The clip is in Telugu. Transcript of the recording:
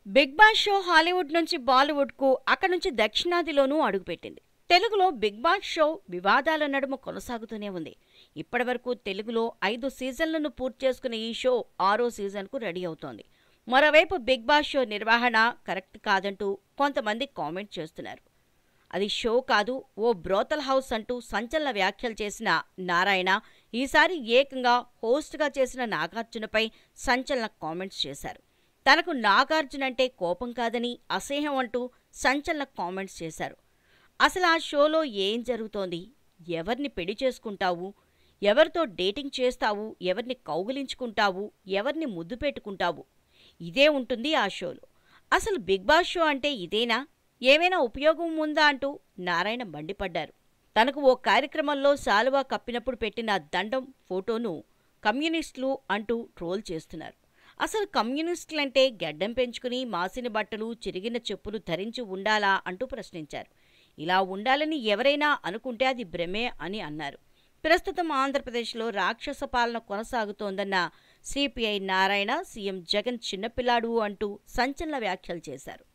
బిగ్ బాస్ షో హాలీవుడ్ నుంచి బాలీవుడ్కు అక్కడి నుంచి దక్షిణాదిలోనూ అడుగుపెట్టింది తెలుగులో బిగ్ బాస్ షో వివాదాల నడుమ కొనసాగుతూనే ఉంది ఇప్పటివరకు తెలుగులో ఐదు సీజన్లను పూర్తి చేసుకున్న ఈ షో ఆరో సీజన్కు రెడీ అవుతోంది మరోవైపు బిగ్ బాస్ షో నిర్వహణ కరెక్ట్ కాదంటూ కొంతమంది కామెంట్ చేస్తున్నారు అది షో కాదు ఓ బ్రోతల్ హౌస్ అంటూ సంచలన వ్యాఖ్యలు చేసిన నారాయణ ఈసారి ఏకంగా హోస్ట్గా చేసిన నాగార్జునపై సంచలన కామెంట్స్ చేశారు తనకు నాగార్జున అంటే కోపం కాదని అసహ్యం అంటూ సంచలన కామెంట్స్ చేశారు అసలు ఆ షోలో ఏం జరుగుతోంది ఎవరిని పెళ్లి చేసుకుంటావు ఎవరితో డేటింగ్ చేస్తావు ఎవరిని కౌగిలించుకుంటావు ఎవరిని ముద్దు పెట్టుకుంటావు ఇదే ఉంటుంది ఆ షోలో అసలు బిగ్ బాస్ షో అంటే ఇదేనా ఏమైనా ఉపయోగం ఉందా అంటూ నారాయణ మండిపడ్డారు తనకు ఓ కార్యక్రమంలో శాలువా కప్పినప్పుడు పెట్టిన దండం ఫోటోను కమ్యూనిస్టులు అంటూ ట్రోల్ చేస్తున్నారు అసలు కమ్యూనిస్టులంటే గడ్డం పెంచుకుని మాసిన బట్టలు చిరిగిన చెప్పులు ధరించి ఉండాలా అంటూ ప్రశ్నించారు ఇలా ఉండాలని ఎవరైనా అనుకుంటే అది భ్రమే అని అన్నారు ప్రస్తుతం ఆంధ్రప్రదేశ్లో రాక్షస పాలన కొనసాగుతోందన్న సిపిఐ నారాయణ సీఎం జగన్ చిన్నపిల్లాడు అంటూ సంచలన వ్యాఖ్యలు చేశారు